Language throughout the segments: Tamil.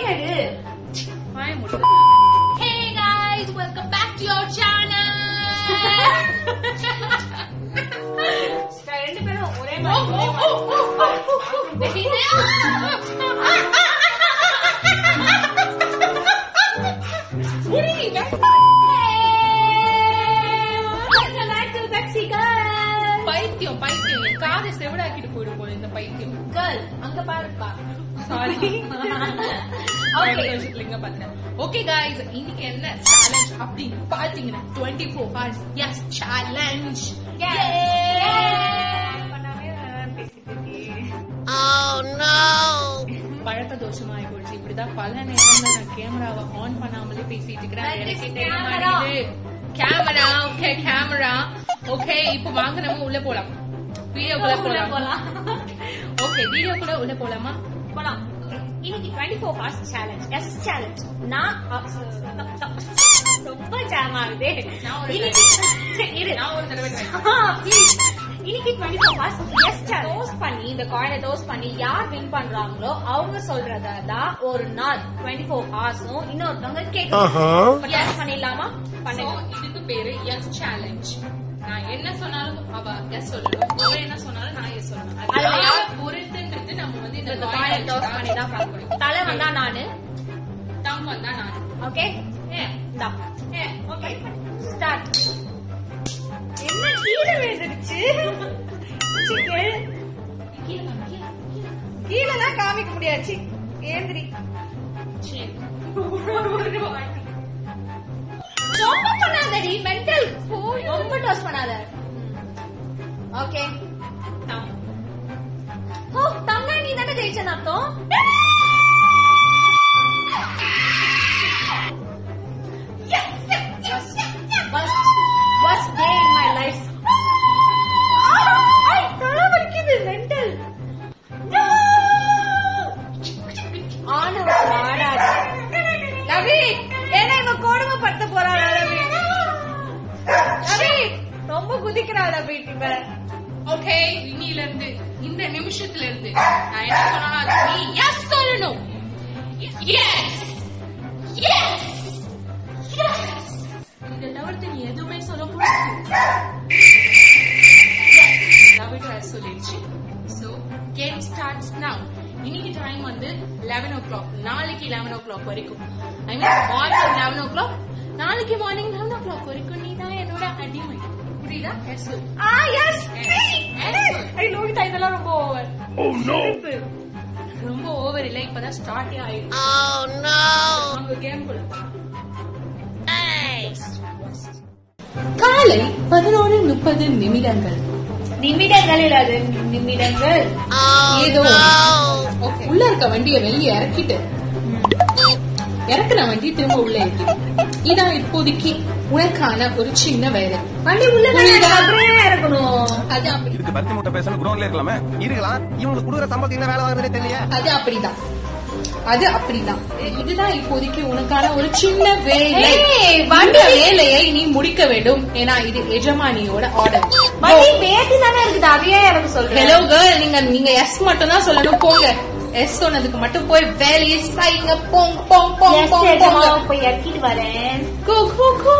எடு வாய மூடு hey guys welcome back to your channel ரெண்டு பேரும் ஒரே ஓ ஓ ஓ பைத்தியம் பைத்தியம் என் காதை செவிடாக்கிட்டு போயிடும் போல இந்த பைத்தியம் கேர்ள் அங்க பாருப்பா சாரி இங்க பார்த்தேன் ஓகே गाइस இன்னைக்கு என்ன சேலஞ்ச் அப்படின்னு பாத்தீங்கன்னா 24 ஃபோர் ஹவர்ஸ் எஸ் சேலஞ்ச் பண்ணாமே பேசிட்டு இருக்கேன் பழக்க தோஷமாயி போச்சு இப்படிதான் பல நேரங்கள்ல நான் கேமராவை ஆன் பண்ணாமலே பேசிட்டு இருக்கிறேன் That is எனக்கே தெரிய camera. மாட்டேங்குது கேமரா ஓகே கேமரா ஓகே இப்போ வாங்க நம்ம உள்ள போலாம் வீடியோக்குள்ள உள்ள போலாம் போலாம். ஓகே வீடியோக்குள்ள உள்ள போலாமா போலாம் இன்னைக்கு twenty four hours challenge yes challenge நான் ரொம்ப ஜாம் ஆகுது நான் ஒரு இன்னைக்கு- இரு நான் ஒரு தடவை try ஆ, please. இன்னைக்கு twenty four hours yes dose பண்ணி இந்த காயினை டோஸ் பண்ணி யார் வின் பண்றாங்களோ அவங்க சொல்றத தான் ஒரு நாள் டுவெண்ட்டி ஃபோர் ஹவர்ஸும் இன்னொருத்தவங்க கேட்கணும் எஸ் பண்ணிடலாமா So, பண்ணுங்க இதுக்கு பேரு எஸ் சேலஞ்ச் நான் என்ன சொன்னாலும் அவ எஸ் சொல்லணும் அவ என்ன சொன்னாலும் நான் எஸ் சொல்லணும் அது அதுல யார் பொறுத்துன்றது நம்ம வந்து இந்த இந்த coin காயினை வச்சு டோஸ் தான் பண்ணி தான் பார்க்க பார்க்க முடியும். முடியும் தலை வந்தா நானு தம் வந்தா நான் ஓகே இந்தா ஓகே ஸ்டார்ட் என்ன கீழே விழுந்துருச்சு சிக்கன் கீழே வா, கீழே வா, கீழே வா. கீழெல்லாம் காமிக்க முடியாது ஏந்திரி சரி. ரொம்ப பண்ணாதடி மென்டல் ரொம்ப டோஸ் பண்ணாத ஓகே ஓ தங்க நீ தானே ஜெயிச்சேன்னு அர்த்தம் Worst, worst day in my life. ஐ, தலை வலிக்குது, mental. ஆணவம் மாறாது. ரவி, ஏன்னா இவன் கொடுமைப்படுத்த போறாளா, ரவி? ரவி, ரொம்ப குதிக்கிறா ரவி இவன் ஓகே இன்னில இருந்து இந்த நிமிஷத்துல இருந்து நான் என்ன சொன்னாலும் அதுக்கு நீ எஸ் சொல்லணும் எஸ் எஸ் எஸ் இதை தவிர்த்து நீ எதுவுமே சொல்லக்கூடாது லவ் இட் சொல்லிடுச்சு ஸோ கேம் ஸ்டார்ட்ஸ் நவ் இன்னைக்கு டைம் வந்து லெவன் ஓ கிளாக் நாளைக்கு லெவன் ஓ கிளாக் வரைக்கும் I mean morning eleven o'clock நாளைக்கு மார்னிங் லெவன் ஓ கிளாக் வரைக்கும் நீ தான் என்னோட அடிமை புரியுதா எஸ் சொல்லு ஆ எஸ் Yes. ஐ லோகிதா இதெல்லாம் ரொம்ப ஓவர் ரொம்ப ஓவர் இல்ல இப்பதான் ஸ்டார்டே ஆயிடுச்சு அவங்க கேம் குள்ள காலை பதினோரு முப்பது நிமிடங்கள் நிமிடங்கள் இல்லாது நிமிடங்கள் ஏதோ ஓகே உள்ள இருக்க வண்டியை வெளியே இறக்கிட்டு இறக்குன வண்டி திரும்ப உள்ள ஏற்றி இதான் இப்போதைக்கு உனக்கான ஒரு சின்ன வேலை வண்டி உள்ள புரியுதா? அப்படியே இருக்கணும் அது அப்படி இதுக்கு பருத்தி மூட்டை பேசணும் குடோன்ல இருக்கலாமே இருக்கலாம் இவங்களுக்கு கொடுக்குற சம்பளத்துக்கு என்ன வேலை வாங்குறதே தெரியல அது அப்படிதான் அது அப்படிதான் இ- இதுதான் இப்போதைக்கு உனக்கான ஒரு சின்ன வேலை ஏய், இந்த வண்டி- வேலையை நீ முடிக்க வேண்டும் ஏன்னா இது எஜமானியோட ஆர்டர் வண்டி பேசி தானே இருக்குது அதையே எனக்கு சொல்றேன் ஹலோ கேர்ள் நீங்க நீங்க எஸ் மட்டும் தான் சொல்லணும் போங்க எஸ் சொன்னதுக்கு மட்டும் போய் வேலையை செய்யுங்க போங்க போங்க போங்க Yes, போங்க எஜமா, போங்க போய் இறக்கிட்டு வரேன் கூ, கூ, கூ.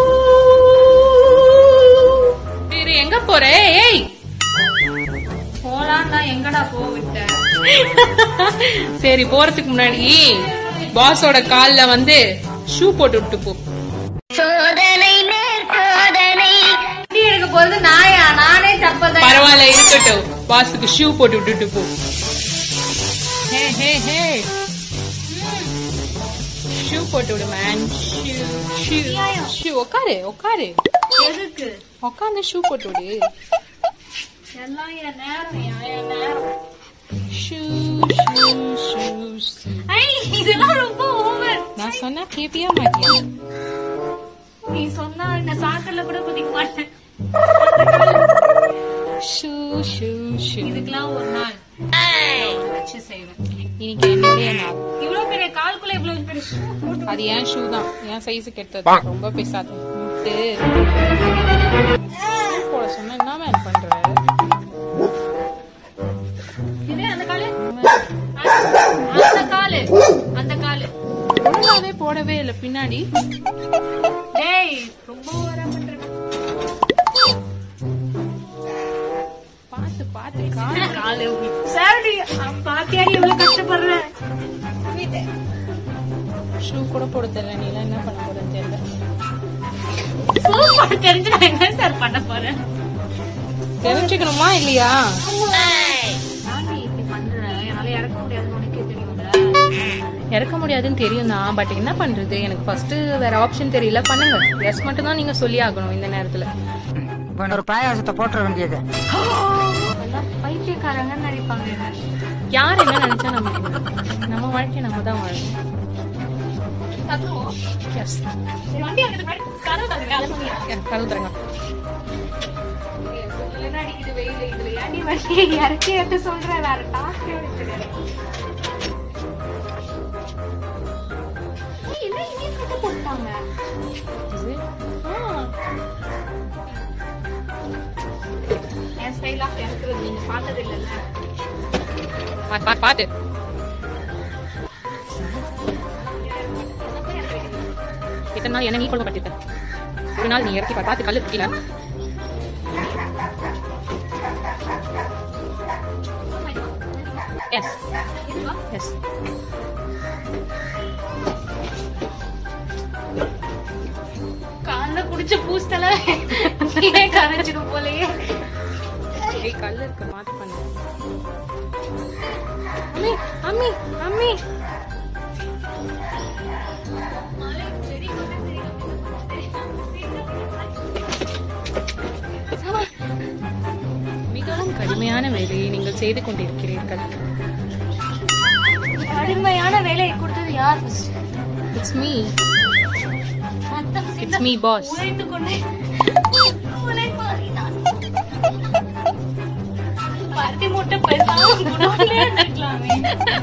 வேறு எங்க போற ஏய் போலாம் தான் எங்கடா போ விட்ட சரி போறதுக்கு முன்னாடி பாஸோட கால்ல வந்து ஷூ போட்டு விட்டு போ சோதனை மேற்சோதனை வண்டி எடுக்க போறது நாயா நானே தப்பதான் பரவாயில்ல இருக்கட்டும் பாஸுக்கு ஷூ போட்டு விட்டுட்டு போ ஹே ஹே ஹே ஷூ போட்டு விடு மேன் ஷூ ஷூ ஷூ உட்காரு உட்காரு எதுக்கு உட்காந்து ஷூ போட்டு விடு எல்லாம் என் நேரம் என் என் நேரம் ஷூ ஷூ ஷூ ஷூ. ஐ இதெல்லாம் ரொம்ப ஓவர் நான் சொன்னா கேப்பியா மாட்டியா நீ சொன்னா இந்த சாக்கல்ல கூட குதிக்க மாட்டேன் ஷூ ஷூ ஷூ இதுக்கெல்லாம் ஒரு நாள் வச்சு செய்வேன் இன்னைக்கு என்னுடைய நாள் இவ்வளவு பெரிய கால்குள்ள இவ்வளவு பெரிய shoe போட்டு அது ஏன் ஷூ தான் என் சைஸுக்கு எடுத்தது ரொம்ப பேசாத முட்டு போட சொன்னா என்ன மேன் பண்ற இது அந்த காலு அந்த காலு அந்த காலு போடவே இல்லை பின்னாடி டேய் ரொம்ப ஓவரா பண்ற பாத்து பாத்து கால கால சாரி பாத்தியாடி எவ்வளவு கஷ்டப்படுறேன் ஷூ கூட போட தெரியல நீ எல்லாம் என்ன பண்ண போறேன்னு தெரியல சூப்பர் தெரிஞ்சு நான் என்ன சார் பண்ண போறேன் தெரிஞ்சுக்கணுமா இல்லையா நானே இப்படி பண்றேன் என்னால இறக்க முடியாதுன்னு உனக்கே தெரியும்ல இறக்க முடியாதுன்னு தெரியும் தான் பட் என்ன பண்றது எனக்கு ஃபர்ஸ்ட் வேற ஆப்ஷன் தெரியல பண்ணுங்க எஸ் மட்டும் தான் நீங்க சொல்லி ஆகணும் இந்த நேரத்துல இப்போ ஒரு பாயாசத்தை போட்டுற வேண்டியது எல்லாம் பைத்தியக்காரங்கன்னு நினைப்பாங்க என்ன. யார் என்ன நினைச்சா நம்ம நம்ம வாழ்க்கையை நம்ம தான் வாழணும் தத்துவம். எஸ் சரி, வண்டி அங்கிட்டு போய் கதவு தரங்க, அதை பண்ணிடுறேன். கதவு தரங்க இல்லைன்னா அடிக்குது வெயில் இதுல ஏன்டி வண்டியை இறக்கி எடுத்து சொல்ற வேற டாஸ்கே உனக்கு தெரியாது ஏய், என்ன இனியும் கட்ட போட்டாங்க என் ஸ்டைல் ஆஃப் இறக்குறது நீங்க பார்த்தது இல்லைல்ல பா- பா- பாத்து இத்தனை நாள் என்ன நீ கொடுக்கப்பட்டிருக்க ஒரு நாள் நீ இறக்கி பார். பார்த்து கல்லு கீழே எஸ் எஸ் காலைல குடிச்ச பூஸ்டல ஏன் கரைச்சிடும் போலயே ஏய் கல்லு இருக்கு மாத்து பண்ணு அம்மி அம்மி அம்மி மிகவும் கடுமையான வேலையை நீங்கள் செய்து கொண்டிருக்கிறீர்கள் கடுமையான வேலையை கொடுத்தது யார் first? இட்ஸ் மீ மொத்தம் இட்ஸ் மீ பாஸ் உழைத்து கொண்டு உழைப்பாளி நான். பருத்தி மூட்டை பேசாம குடோன்லயே இருந்திருக்கலாமே.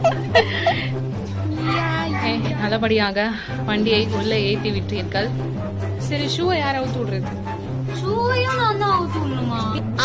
நல்லபடியாக வண்டியை உள்ள ஏத்தி விட்டீர்கள் சரி ஷூவை யார் அவுத்து விடுறது ஷூவையும் நான் தான் அவுத்து விடணுமா?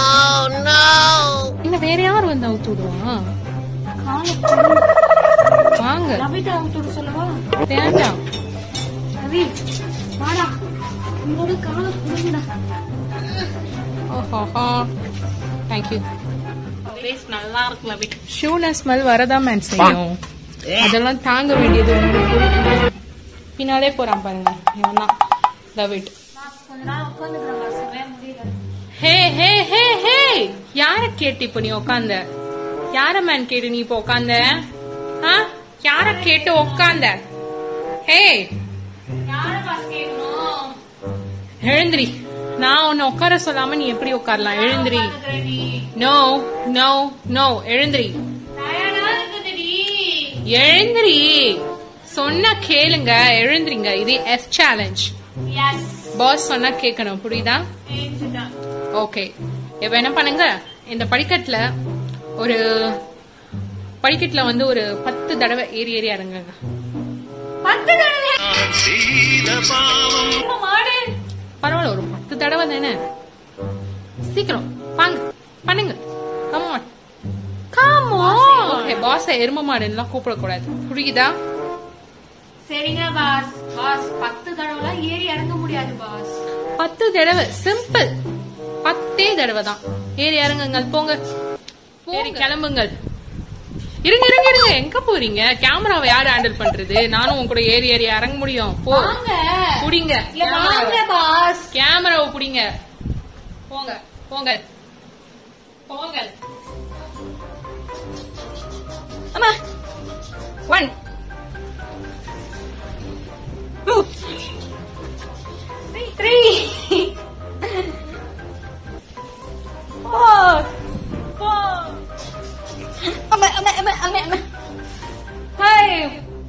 இல்ல வேற யார் வந்து அவுத்து விடுவா காலை வாங்க ரவிட்ட அவுத்து விட சொல்லவா? வேண்டாம் ரவி, வாடா. உன்னோட காலை புடுங்குடா. ஓஹோஹோ தேங்க்யூ Face நல்லா இருக்கு ரவி. ஷூல ஸ்மெல் வரதான் மேன் செய்யும் அதெல்லாம் தாங்க வேண்டியது உன்னோட பொறுப்பு. பின்னாலே போறான் பாருங்க இவன் தான் தவிட் நான் கொஞ்ச நாள் உட்காந்துக்கிறேன் boss. வேற முடியல. ஹே ஹே ஹே ஹே யார கேட்டு இப்ப நீ உக்காந்த யார மேன் கேட்டு நீ இப்ப உக்காந்த ஆ? யார கேட்டு உக்காந்த ஹே யாரை boss கேட்கணும்? எழுந்திரி நான் உன்னை உட்கார சொல்லாம நீ எப்படி உட்காரலாம் எழுந்திரி உட்காந்துக்கிறேன்டி. நோ நோ நோ எழுந்திரி Tired ஆ இருக்குதுடி. எழுந்திரி சொன்னா கேளுங்க எழுந்திரிங்க இது எஸ் சேலஞ்ச் Yes. பாஸ் சொன்னா கேட்கணும் புரியுதா ஏஞ்சுட்டா. ஓகே இப்ப என்ன பண்ணுங்க இந்த படிக்கட்டுல ஒரு படிக்கட்டுல வந்து ஒரு பத்து தடவை ஏறி ஏறி இறங்குங்க பத்து தடவை. அம்மா, மாடு. பரவாயில்ல ஒரு பத்து தடவை தானே சீக்கிரம் வாங்க பண்ணுங்க கமான் கமான் ஓகே பாஸ் எரும மாடுலாம் கூப்பிடக்கூடாது புரியுதா சரிங்க பாஸ் பாஸ் பத்து தடவை ஏறி இறங்க முடியாது பாஸ் பத்து தடவை சிம்பிள் பத்தே தடவை தான் ஏறி இறங்குங்கள் போங்க ஏறி கிளம்புங்கள் இருங்க இருங்க இருங்க எங்க போறீங்க கேமராவை யாரு ஹேண்டில் பண்றது நானும் உன் கூட ஏறி ஏறி இறங்க முடியும் போ வாங்க புடிங்க இல்ல வாங்க பாஸ் கேமராவை புடிங்க போங்க போங்க போங்க அம்மா one two three four four அம்மா அம்மா அம்மா அம்மா அம்மா ஃபைவ்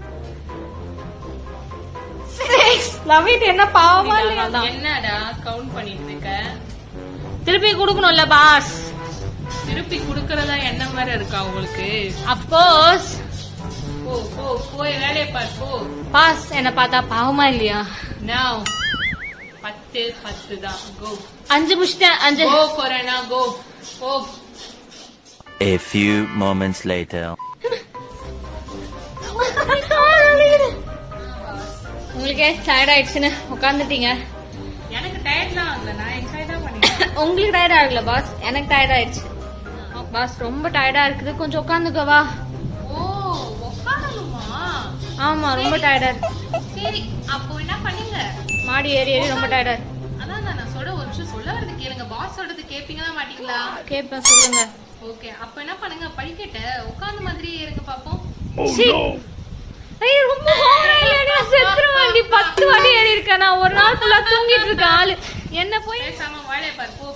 சிக்ஸ் லவிட் என்ன பாவமா இல்லையா என்னடா கவுண்ட் பண்ணிட்டு இருக்க திருப்பி கொடுக்கணும்ல பாஸ் திருப்பி குடுக்கறதா எண்ணம் வேற இருக்கா உங்களுக்கு அப்கோர்ஸ் போ போ போய் வேலையை பார் போ பாஸ் என்ன பார்த்தா பாவமா இல்லையா now பத்து பத்து தான் கோ அஞ்சு முடிச்சிட்டேன் அஞ்சு கோ கொரோனா கோ போ A few moments later. உங்களுக்கே டயர்ட் ஆயிடுச்சுன்னு உட்காந்துட்டீங்க எனக்கு டயர்ட்லாம் ஆகல நான் என்ஜாய் தான் பண்ணிட்டேன் உங்களுக்கு டயர்ட் ஆகல பாஸ் எனக்கு டயர்ட் ஆயிடுச்சு பாஸ் ரொம்ப டயர்டா இருக்குது கொஞ்சம் உட்காந்துக்கவா ஓ உட்காரணுமா ஆமா ரொம்ப டயர்டா இருக்கு சரி அப்போ என்ன பண்ணுங்க மாடி ஏறி ஏறி ரொம்ப டயர்டா இருக்கு அதான் நான் சொல்ற ஒரு விஷயம் சொல்ல வரது கேளுங்க பாஸ் சொல்றது கேப்பீங்களா மாட்டீங்களா கேட்பேன் சொல்லுங்க ஓகே அப்ப என்ன பண்ணுங்க படிக்கட்ட உட்கார்ந்த மாதிரியே இருங்க பாப்போம் சீ. ஐயோ, ரொம்ப ஓவரா இல்லையா? செத்துருவேன்டி. பத்து வாட்டி ஏறி இருக்கேன் நான் ஒரு நாள் ஃபுல்லா தூங்கிட்டு இருக்க ஆளு என்ன போய் பேசாம வாழைய பாரு போ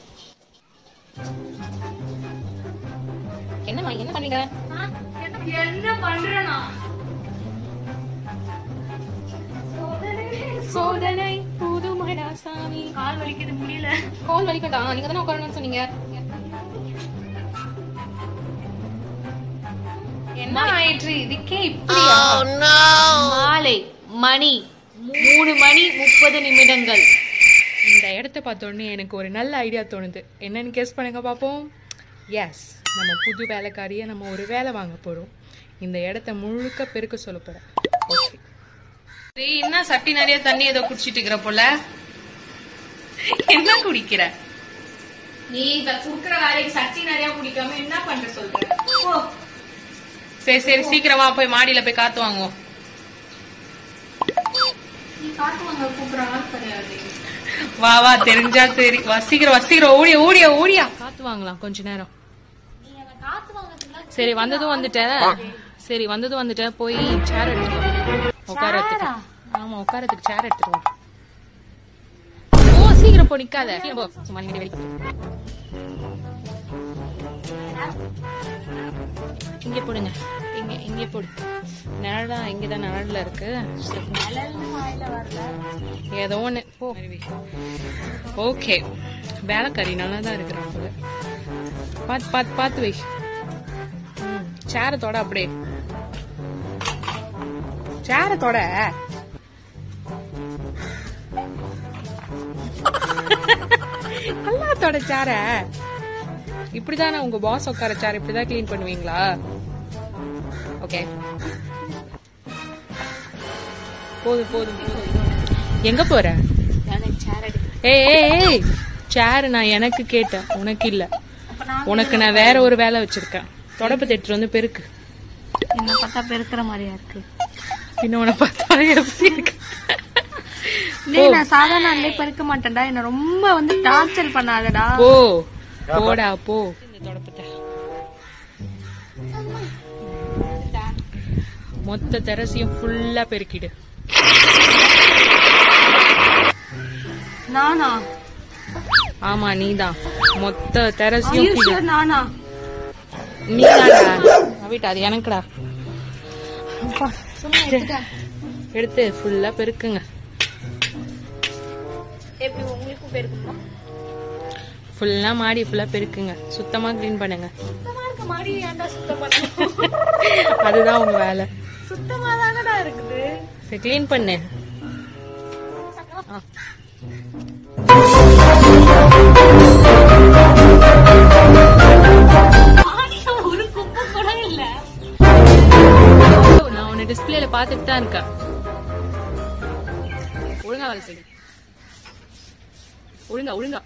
என்னம்மா என்ன பண்றீங்க என்ன பண்றேனா சோதனை புதுமடா சாமி கால் வலிக்குது முடியல கால் வலிக்கட்டா நீங்க தானே உட்காரணும்னு சொன்னீங்க என்ன ஆயிற்று இதுக்கே இப்படியா மாலை மணி மூணு மணி முப்பது நிமிடங்கள் இந்த இடத்த பார்த்த உடனே எனக்கு ஒரு நல்ல ஐடியா தோணுது என்னன்னு கெஸ் பண்ணுங்க பார்ப்போம் எஸ் நம்ம புது வேலைக்காரியை நம்ம ஒரு வேலை வாங்க போறோம் இந்த இடத்த முழுக்க பெருக்க சொல்ல போறேன் ஓகே என்ன சட்டி நிறைய தண்ணி ஏதோ குடிச்சிட்டு இருக்கிற போல என்ன குடிக்கிற நீ இந்த குடுக்குற வேலைக்கு சட்டி நிறைய குடிக்காம என்ன பண்ற சொல்ற ஓ சரி சரி சீக்கிரமா போய் மாடியில போய் காத்து வாங்குவோம் நீ காட்டுவாங்க கூப்பிடுறாங்க கிடையாது வா வா தெரிஞ்சா சரி வா சீக்கிரம் வா சீக்கிரம் ஓடிய ஓடிய ஓடியா காத்து வாங்கலாம் கொஞ்ச நேரம் சரி வந்ததும் வந்துட்டேன் சரி வந்ததும் வந்துட்டேன் போய் சேர் எடுத்துட்டு வா. உட்காரத்துக்கு ஆமா உட்காரத்துக்கு சேர் எடுத்துட்டு வா ஓ சீக்கிரம் போ நிக்காத சீக்கிரம் போ சும்மா நீங்க வெளியே இங்க போடுங்க இங்க இங்க போடு நிழல் தான் இங்கதான் நிழல்ல இருக்கு ஏதோ ஒண்ணு போ ஓகே வேலைக்காரி நல்லா தான் இருக்கிறான் போல பார்த்து பார்த்து பார்த்து வை சேர தொட அப்படியே சேர தொட நல்லா தொட சேர இப்படிதானே உங்க பாஸ் உட்கார சேர் இப்படிதான் க்ளீன் பண்ணுவீங்களா ஓகே போதும் போதும் போதும் எங்க போற ஏய் ஏய் ஏய் சேர் நான் எனக்கு கேட்டேன் உனக்கு இல்ல உனக்கு நான் வேற ஒரு வேலை வச்சிருக்கேன் தொடப்பு எடுத்துட்டு வந்து பெருக்கு என்ன பார்த்தா பெருக்கிற மாதிரியா இருக்கு பின்ன உன பார்த்தா எப்படி இருக்கு டேய் நான் சாதாரண நாள்லயே பெருக்க மாட்டேன்டா என்ன ரொம்ப வந்து டார்ச்சர் பண்ணாதடா போ போடா போ இந்த தொடப்பத்தை மொத்த தெரசியும் ஃபுல்லா பெருக்கிடு நானா ஆமா நீதான் மொத்த தெரசியும் கீழே. sure நானா நீதான்டா வீட்டு அது எனக்குடா எடுத்து ஃபுல்லா பெருக்குங்க எப்படி உங்களுக்கும் பெருக்குமா ஃபுல்லா மாடி ஃபுல்லா பெருக்குங்க சுத்தமா க்ளீன் பண்ணுங்க சுத்தமா இருக்க மாடி ஏன்டா சுத்தம் பண்ணணும் அதுதான் உங்க வேலை சுத்தமா தானடா இருக்குது சரி க்ளீன் பண்ணு ஆ. மாடியில ஒரு குப்பை கூட இல்ல நான் உன்னை டிஸ்பிளேல பாத்துட்டு தான் இருக்கேன் ஒழுங்கா வேலை செய்யுங்க ஒழுங்கா ஒழுங்கா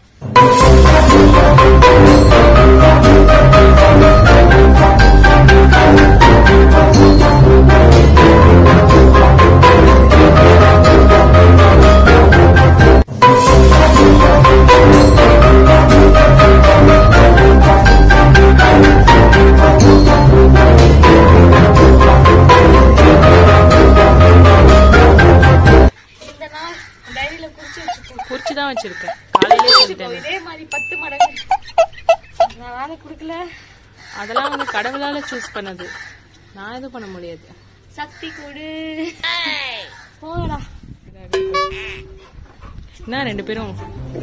இந்த நாள் டைரியில குறிச்சு வச்சுக்கோ குறிச்சு தான் வச்சிருக்கேன் காலையிலே சொல்லிட்டேன் இதே மாதிரி பத்து மடங்கு நான் வேலை கொடுக்கல அதெல்லாம் வந்து கடவுளால சூஸ் பண்ணது நான் எதுவும் பண்ண முடியாது சக்தி கொடு போடா என்ன ரெண்டு பேரும்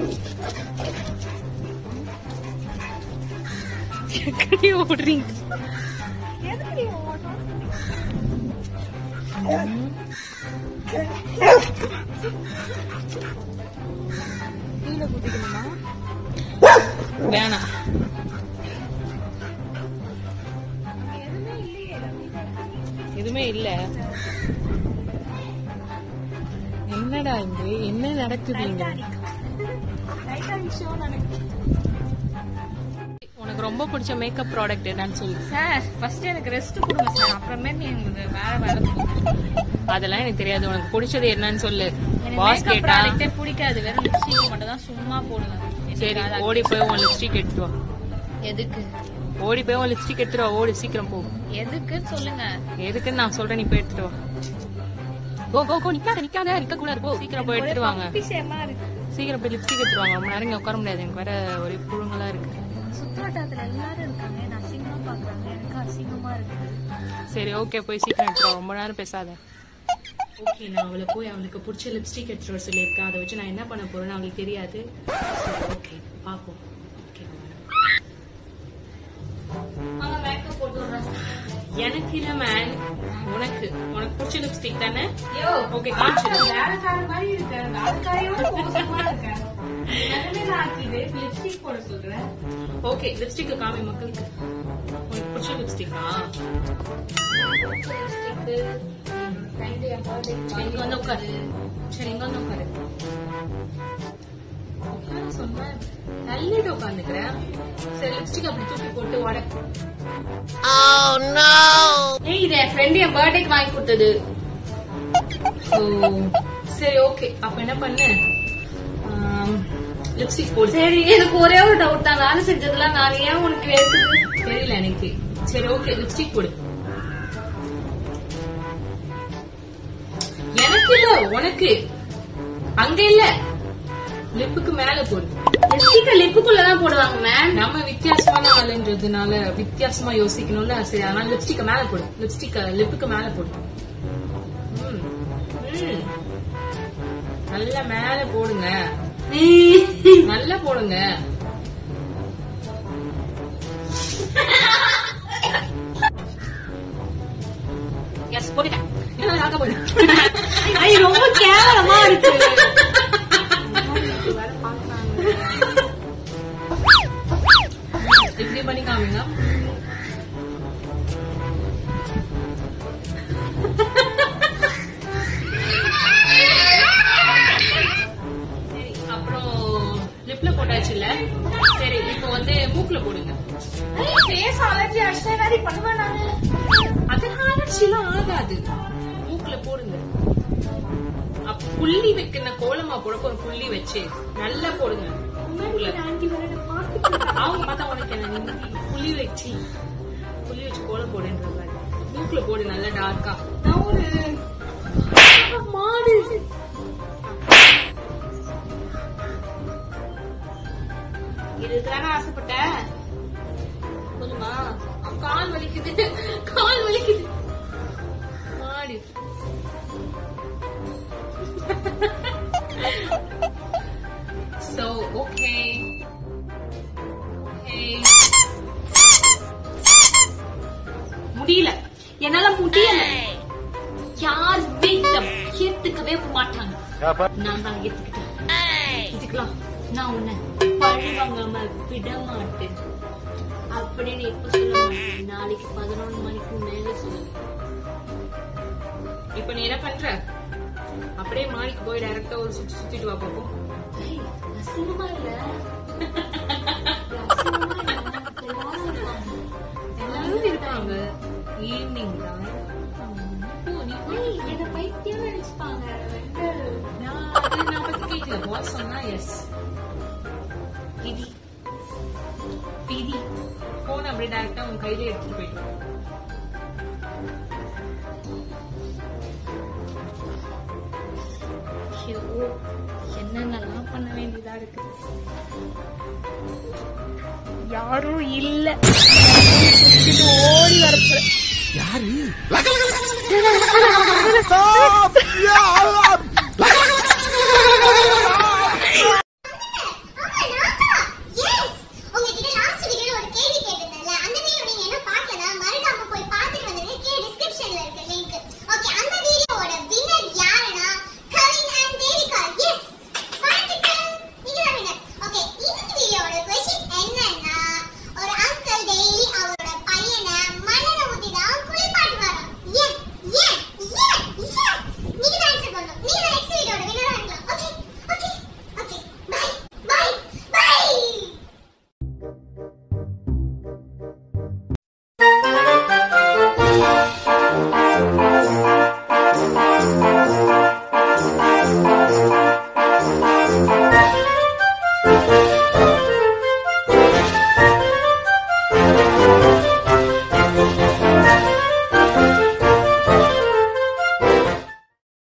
எக்கடி ஓடுறீங்க வேணாம் எதுவுமே இல்ல என்னடா இங்க என்ன நடக்குது இங்க உனக்கு ரொம்ப பிடிச்ச மேக்கப் ப்ராடக்ட் என்னன்னு சொல்லு சார் ஃபர்ஸ்ட் எனக்கு ரெஸ்ட் கொடுங்க சார் அப்புறமே நீங்க வேற வேலை கொடுங்க அதெல்லாம் எனக்கு தெரியாது உனக்கு பிடிச்சது என்னன்னு சொல்லு எனக்கு பாஸ் மேக்கப் கேட்டா ப்ராடக்ட்டே பிடிக்காது வெறும் லிப்ஸ்டிக் மட்டும் தான் சும்மா போடுங்க எனக்கு சரி அது- ஓடி போய் உன் லிப்ஸ்டிக் எடுத்துட்டு வா எதுக்கு ஓடி போய் உன் லிப்ஸ்டிக் எடுத்துட்டு வா ஓடி சீக்கிரம் போ எதுக்குன்னு சொல்லுங்க எதுக்குன்னு நான் சொல்றேன் நீ போய் எடுத்துட்டு வா கோ கோ கோ நிக்காத நிக்காத நிக்க கூடாது போ சீக்கிரம் போய் எடுத்துட்டு வாங்க விஷயமா இருக்கு சீக்கிரம் போய் லிப்ஸ்டிக் எடுத்துட்டு வாங்க ரொம்ப நேரம் இங்க உட்கார முடியாது எனக்கு வேற ஒரே புழுங்கலா இருக்கு சுத்துவட்டாரத்துல எல்லாரும் இருக்காங்க என்ன அசிங்கமா பாக்குறாங்க எனக்கு அசிங்கமா இருக்கு சரி ஓகே போய் சீக்கிரம் எடுத்துட்டு வா ரொம்ப நேரம் பேசாத ஓகே நான் அவளை போய் அவளுக்கு பிடிச்ச லிப்ஸ்டிக் எடுத்துட்டு வர சொல்லியிருக்கேன் அதை வச்சு நான் என்ன பண்ண போறேன்னு அவளுக்கு தெரியாது ஓகே பாப்போம் ஓகே மேக்கப் போட்டு விடுறேன் எனக்கு இல்ல மேன் உனக்கு உனக்கு பிடிச்ச லிப்ஸ்டிக் தானே ஐயோ ஓகே காமிச்சிடு வேலைக்கார மாதிரி இருக்கு வேலைக்காரையோட மோசமா இருக்கேன் நிலைமையில ஆக்கிது லிப்ஸ்டிக் போட சொல்றேன் ஓகே லிப்ஸ்டிக் காமி மக்களுக்கு உனக்கு பிடிச்ச லிப்ஸ்டிக்கா சரி இங்க வந்து உட்காரு சரி இங்க வந்து உட்காரு உட்கார சொன்னேன் தள்ளிட்டு உட்காந்துக்கிறேன் சரி லிப்ஸ்டிக் அப்படி தூக்கி போட்டு உட ஏய் இது என் ஃப்ரெண்ட் என் பர்த்டேக்கு வாங்கி கொடுத்தது ஓ சரி ஓகே அப்ப என்ன பண்ணு லிப்ஸ்டிக் போடு சரி எனக்கு ஒரே ஒரு டவுட் தான் வேலை செஞ்சதுலாம் நான் ஏன் உனக்கு வேர்க்குது தெரியல எனக்கு சரி ஓகே லிப்ஸ்டிக் போடு எனக்கு இல்ல உனக்கு அங்க இல்ல லிப்புக்கு மேல போடு லிப்ஸ்டிக்க லிப்புக்குள்ளதான் போடுவாங்க மேம் நம்ம வித்தியாசமான ஆளுன்றதுனால வித்தியாசமா யோசிக்கணும்ல சரி அதனால லிப்ஸ்டிக்க மேல போடு லிப்ஸ்டிக்க லிப்புக்கு மேல போடு ம். ம். நல்லா மேல போடுங்க நல்லா போடுங்க எஸ் போட்டுட்டேன் இன்னும் அழகா போடு ஐ ரொம்ப கேவலமா இருக்கு இப்படி பண்ணி காமிங்க சரி, அப்புறம் லிப்ல போட்டாச்சு இல்ல சரி இப்போ வந்து மூக்குல போடுங்க ஃபேஸ் அலர்ஜி அடிச்சா மாதிரி பண்ணுவேன் நானு அது அலர்ஜிலாம் ஆகாது மூக்குல போடுங்க அப்ப புள்ளி வைக்கிற கோலமா போட ஒரு புள்ளி வச்சு நல்லா போடுங்க மூக்குல அவங்க பார்த்தா உனக்கு என்ன நீ புள்ளி வச்சு புள்ளி வச்சு கோலம் போடுன்றது மூக்குல போடு நல்லா டார்க்கா நான் ஒரு மாடு இதுக்கு தானே ஆசைப்பட்டேன் சொல்லுமா கால் வலிக்குது கால் வலிக்குது மாடு So, okay. Okay. முடியல என்னால முடியல யாருமே இத ஏத்துக்கவே மாட்டாங்க நான் தான் ஏத்துக்கிட்டேன் இதுக்கெல்லாம் நான் உன்னை பழி வாங்காம விட மாட்டேன் அப்படின்னு எப்ப சொல்ல மாட்டேன் நாளைக்கு பதினொன்று மணிக்கு மேல சொல்லுவேன் இப்ப நீ என்ன பண்ற அப்படியே மாடிக்கு போய் டைரக்டா ஒரு சுத்தி சுத்திட்டு வா பாப்போம் ஏய், அசிங்கமா இல்ல அசிங்கமா இல்ல. எல்லாரும் இருப்பாங்க. எல்லாரும் இருப்பாங்க ஈவினிங் தான் போ, நீ போ. ஏய், என்னை பைத்தியம் நினைச்சுப்பாங்க வந்து நான் அது நான் பத்தி கேட்கல பாஸ் சொன்னா எஸ் விதி பிடி போன் அப்படியே டைரக்டா உன் கையில எடுத்துட்டு போயிட்டு வா. ஐயோ, என்னென்னலாம் பண்ண வேண்டியதா இருக்கு யாரும் இல்ல ஓடி வரப்போற Stop! Ya Allah!